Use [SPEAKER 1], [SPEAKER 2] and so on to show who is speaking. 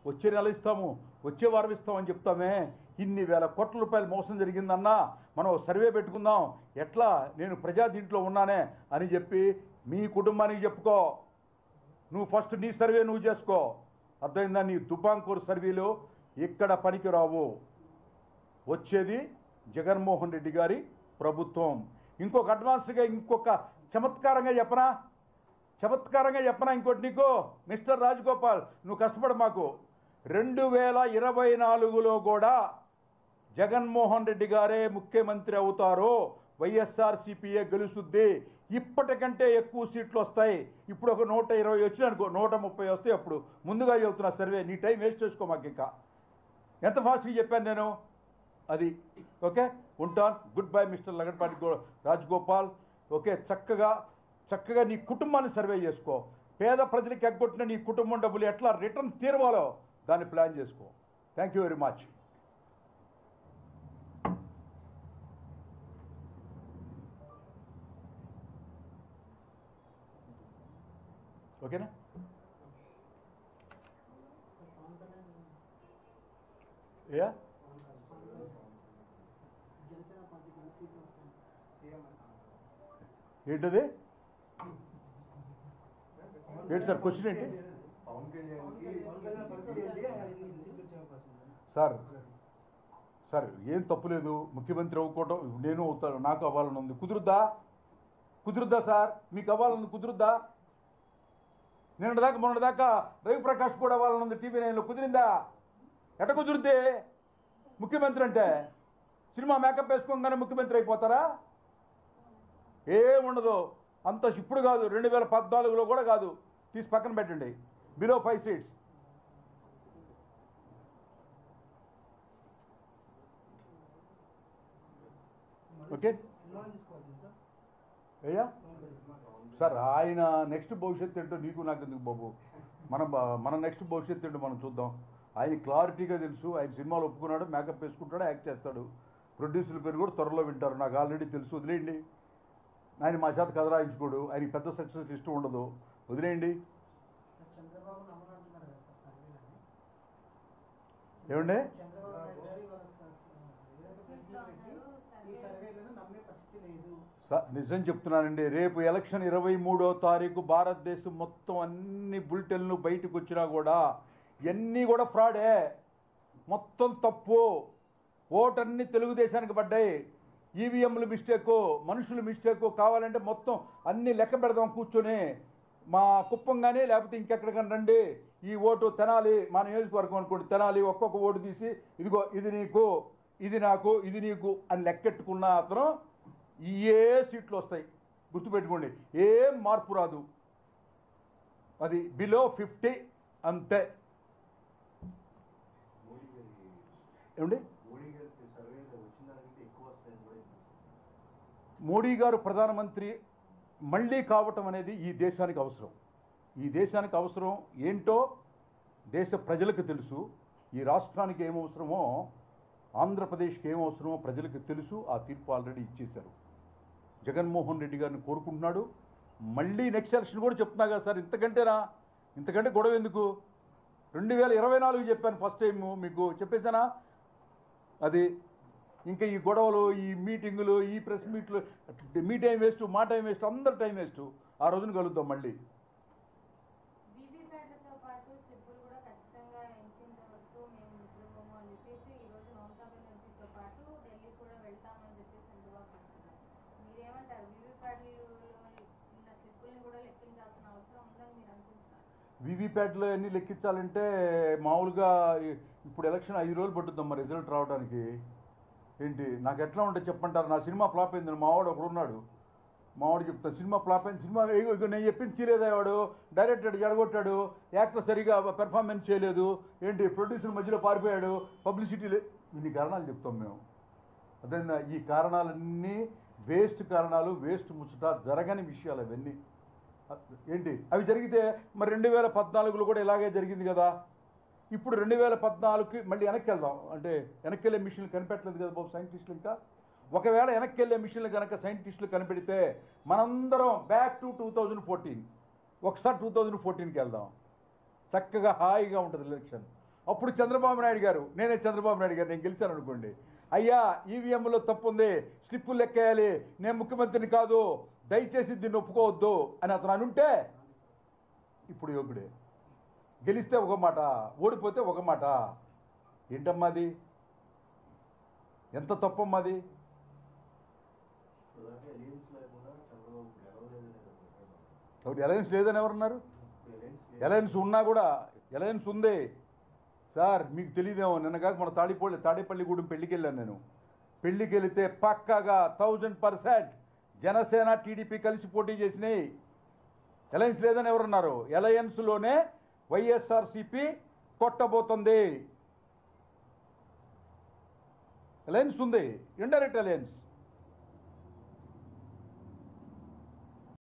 [SPEAKER 1] వచ్చే నెల ఇస్తాము వచ్చే వారం ఇస్తామని చెప్తామే ఇన్ని వేల కోట్ల రూపాయలు మోసం జరిగిందన్నా మనం ఓ సర్వే పెట్టుకుందాం ఎట్లా నేను ప్రజా దీంట్లో ఉన్నానే అని చెప్పి మీ కుటుంబానికి చెప్పుకో నువ్వు ఫస్ట్ నీ సర్వే నువ్వు చేసుకో అర్థమైందా నీ దుబాంకూర్ సర్వేలో ఇక్కడ పనికి రావు వచ్చేది జగన్మోహన్ రెడ్డి గారి ప్రభుత్వం ఇంకొక అడ్వాన్స్గా ఇంకొక చమత్కారంగా చెప్పనా చమత్కారంగా చెప్పనా ఇంకోటి నీకు మిస్టర్ రాజగోపాల్ నువ్వు కష్టపడ మాకు రెండు వేల ఇరవై నాలుగులో కూడా జగన్మోహన్ రెడ్డి గారే ముఖ్యమంత్రి అవుతారు వైఎస్ఆర్ సిపిఏ గెలుస్తుంది ఇప్పటికంటే ఎక్కువ సీట్లు వస్తాయి ఇప్పుడు ఒక నూట ఇరవై వచ్చినాయి అనుకో నూట ముప్పై వస్తాయి అప్పుడు ముందుగా చెబుతున్నా సర్వే నీ టైం వేస్ట్ చేసుకో మాకు ఇంకా ఎంత ఫాస్ట్గా చెప్పాను నేను అది ఓకే ఉంటాను గుడ్ బై మిస్టర్ లగడపాటి గో రాజగోపాల్ ఓకే చక్కగా చక్కగా నీ కుటుంబాన్ని సర్వే చేసుకో పేద ప్రజలకు ఎగ్గొట్టిన నీ కుటుంబం డబ్బులు ఎట్లా రిటర్న్ తీరవాలో దాన్ని ప్లాన్ చేసుకో థ్యాంక్ యూ వెరీ మచ్ ఓకేనా యా
[SPEAKER 2] జనసేన పార్టీకి ఎన్ని సీట్లు వస్తాయి సీఎం
[SPEAKER 1] ఏంటది ఏంటి సార్ క్వశ్చన్ ఏంటి
[SPEAKER 3] పవన్ కళ్యాణ్కి
[SPEAKER 2] పవన్ కళ్యాణ్ పరిస్థితి ఏంటి ఆయన ఎన్ని సీట్లు వచ్చే అవకాశం ఉంది
[SPEAKER 1] సార్ సార్ ఏం తప్పులేదు ముఖ్యమంత్రి అవ్వకోవటం నేను అవుతాను నాకు అవ్వాలని ఉంది కుదురుద్దా కుదురుద్దా సార్ మీకు అవ్వాలని ఉంది కుదురుద్దా నిన్న దాకా మొన్న దాకా రవిప్రకాష్ కూడా అవ్వాలని ఉంది టీవీ నైన్లో కుదిరిందా ఎట కుదిరితే ముఖ్యమంత్రి అంటే సినిమా మేకప్ వేసుకోగానే ముఖ్యమంత్రి అయిపోతారా ఏముండదు అంత ఇప్పుడు కాదు రెండు వేల పద్నాలుగులో కూడా కాదు తీసి పక్కన పెట్టండి బిలో ఫైవ్ సీట్స్ ఓకే
[SPEAKER 2] సినిమాని తీసుకోవాలి సార్
[SPEAKER 1] అయ్యా
[SPEAKER 2] పవన్ కళ్యాణ్
[SPEAKER 1] సార్ ఆయన నెక్స్ట్ భవిష్యత్తు ఏంటో నీకు నాకు ఎందుకు బాబు మన బ- మన నెక్స్ట్ భవిష్యత్తు ఏంటో మనం చూద్దాం ఆయన క్లారిటీగా తెలుసు ఆయన సినిమాలు ఒప్పుకున్నాడు మేకప్ వేసుకుంటాడు యాక్ట్ చేస్తాడు ప్రొడ్యూసర్ల పేరు కూడా త్వరలో వింటారు నాకు ఆల్రెడీ తెలుసు వదిలేయండి ఆయన మా చేత కథ రాయించుకోడు ఆయనకి పెద్ద సక్సెస్ ఇష్టం ఉండదు వదిలేయండి
[SPEAKER 2] సార్ చంద్రబాబు నమ్మనంటున్నారు కదా సార్ సర్వేలని
[SPEAKER 1] ఏమండి
[SPEAKER 2] చంద్రబాబు నాయుడు గారు ఇవాళ స- స- ఏదైతే ప్రశ్నలు పెట్టి ఈ సర్వేలను నమ్మే పరిస్థితి లేదు
[SPEAKER 1] స- నిజం చెప్తున్నానండి రేపు ఎలక్షన్ ఇరవై మూడో తారీఖు భారతదేశం మొత్తం అన్ని బులెటిన్లు బయటకు వచ్చినా కూడా ఇవన్నీ కూడా ఫ్రాడే మొత్తం తప్పు ఓటన్నీ తెలుగుదేశానికి పడ్డాయి ఈవీఎంలు మిస్టేకు మనుషులు మిస్టేకు కావాలంటే మొత్తం అన్ని లెక్క పెడదాం కూర్చొని మా కుప్పం కానీ లేకపోతే ఇంకెక్కడికైనా రండి ఈ ఓటు తెనాలి మా నియోజకవర్గం అనుకోండి తెనాలి ఒక్కొక్క ఓటు తీసి ఇదిగో ఇది నీకు ఇది నాకు ఇది నీకు అని లెక్కెట్టుకున్న అతను ఏ సీట్లు వస్తాయి గుర్తుపెట్టుకోండి ఏం మార్పు రాదు అది బిలో ఫిఫ్టీ అంతే
[SPEAKER 3] మోడీ గారి
[SPEAKER 1] ఏమండి
[SPEAKER 3] మోడీ గారికి సర్వేలో వచ్చిన దానికంటే ఎక్కువ వస్తాయని కూడా వినిపిస్తుంది.
[SPEAKER 1] మోడీ గారు ప్రధానమంత్రి మళ్ళీ కావటం అనేది ఈ దేశానికి అవసరం ఈ దేశానికి అవసరం ఏంటో దేశ ప్రజలకు తెలుసు ఈ రాష్ట్రానికి ఏం అవసరమో ఆంధ్రప్రదేశ్కి ఏం అవసరమో ప్రజలకు తెలుసు ఆ తీర్పు ఆల్రెడీ ఇచ్చేశారు జగన్మోహన్ రెడ్డి గారిని కోరుకుంటున్నాడు మళ్ళీ నెక్స్ట్ ఎలక్షన్ కూడా చెప్తున్నా కదా సార్ ఇంతకంటేనా ఇంతకంటే గొడవ ఎందుకు రెండు వేల ఇరవై నాలుగు చెప్పాను ఫస్ట్ టైం మీకు చెప్పేశానా అది ఇంకా ఈ గొడవలు ఈ మీటింగులు ఈ ప్రెస్ మీట్లు మీ టైం వేస్ట్ మా టైం వేస్ట్ అందరి టైం వేస్ట్ ఆ రోజున కలుద్దాం మళ్ళీ
[SPEAKER 4] వీవీప్యాట్లతో పాటు స్లిప్పులు కూడా ఖచ్చితంగా ఎంచేంత వరకు మేము నిద్రపోము అని చెప్పేసి ఈ రోజు మమతా బెనర్జీతో పాటు ఢిల్లీ కూడా వెళ్తామని చెప్పేసి చంద్రబాబు అంటున్నారు మీరేమంటారు వీవీప్యాట్లు ఉన్న స్లిప్పుల్ని కూడా లెక్కించాల్సిన అవసరం ఉందని మీరు అనుకుంటున్నారు
[SPEAKER 1] వీవీప్యాట్లో అన్ని లెక్కించాలంటే మామూలుగా ఈ- ఇప్పుడు ఎలక్షన్ ఐదు రోజులు పట్టుద్దాం మరి రిజల్ట్ రావడానికి ఏంటి నాకు ఎట్లా ఉంటుంది చెప్పంటారు నా సినిమా ఫ్లాప్ అయింది మావాడు ఒకడు ఉన్నాడు మావాడు చెప్తాను సినిమా ఫ్లాప్ అయింది సినిమా ఇగో ఇగో నేను చెప్పింది చేయలేదా వాడు డైరెక్టర్ జడగొట్టాడు యాక్టర్ సరిగా పెర్ఫార్మెన్స్ చేయలేదు ఏంటి ప్రొడ్యూసర్ మధ్యలో పారిపోయాడు పబ్లిసిటీ లే ఇన్ని కారణాలు చెప్తాం మేము అదే ఈ కారణాలన్నీ వేస్ట్ కారణాలు వేస్ట్ ముచ్చట జరగని విషయాలు అవన్నీ ఏంటి అవి జరిగితే మరి రెండు వేల పద్నాలుగులో కూడా ఇలాగే జరిగింది కదా ఇప్పుడు రెండు వేల పద్నాలుగుకి మళ్ళీ వెనక్కి వెళ్దాం అంటే వెనక్కి వెళ్ళే మిషన్లు కనిపెట్టలేదు కదా బాబు సైంటిస్టులు ఇంకా ఒకవేళ వెనక్కి వెళ్ళే మిషన్లు కనుక సైంటిస్టులు కనిపెడితే మనందరం back to two thousand fourteen ఒకసారి టూ థౌజండ్ ఫోర్టీన్కి వెళ్దాం చక్కగా హాయిగా ఉంటుంది ఎలక్షన్ అప్పుడు చంద్రబాబు నాయుడు గారు నేనే చంద్రబాబు నాయుడు గారు నేను గెలిచాను అనుకోండి అయ్యా ఈవీఎంలో తప్పు ఉంది స్లిప్పులు లెక్కేయాలి నేను ముఖ్యమంత్రిని కాదు దయచేసి దీన్ని ఒప్పుకోవద్దు అని అతను అనుంటే ఇప్పుడు యోగుడే గెలిస్తే ఒక మాట ఓడిపోతే ఒక మాట ఏంటమ్మా అది ఎంత తప్పమ్మా అది
[SPEAKER 3] అలాగే ఎలియన్స్ లేకుండా చంద్రబాబు గెలవలేదని అనుకుంటున్నాను.
[SPEAKER 1] ఎవరు అలయన్స్ లేదని ఎవరున్నారు
[SPEAKER 3] ఎలియన్స్ లేదు.
[SPEAKER 1] అలయన్స్ ఉన్నా కూడా అలయన్స్ ఉంది సార్ మీకు తెలియదేమో నిన్న కాక మన తాడిపల్లి తాడేపల్లిగూడెం పెళ్లికి వెళ్ళాను నేను పెళ్లికి వెళితే పక్కాగా థౌజండ్ పర్సెంట్ జనసేన టీడీపీ కలిసి పోటీ చేసినాయి అలయన్స్ లేదని ఎవరున్నారు అలయన్స్లోనే వైఎస్ఆర్సిపి కొట్టబోతుంది అలయన్స్ ఉంది ఇండైరెక్ట్ అలయన్స్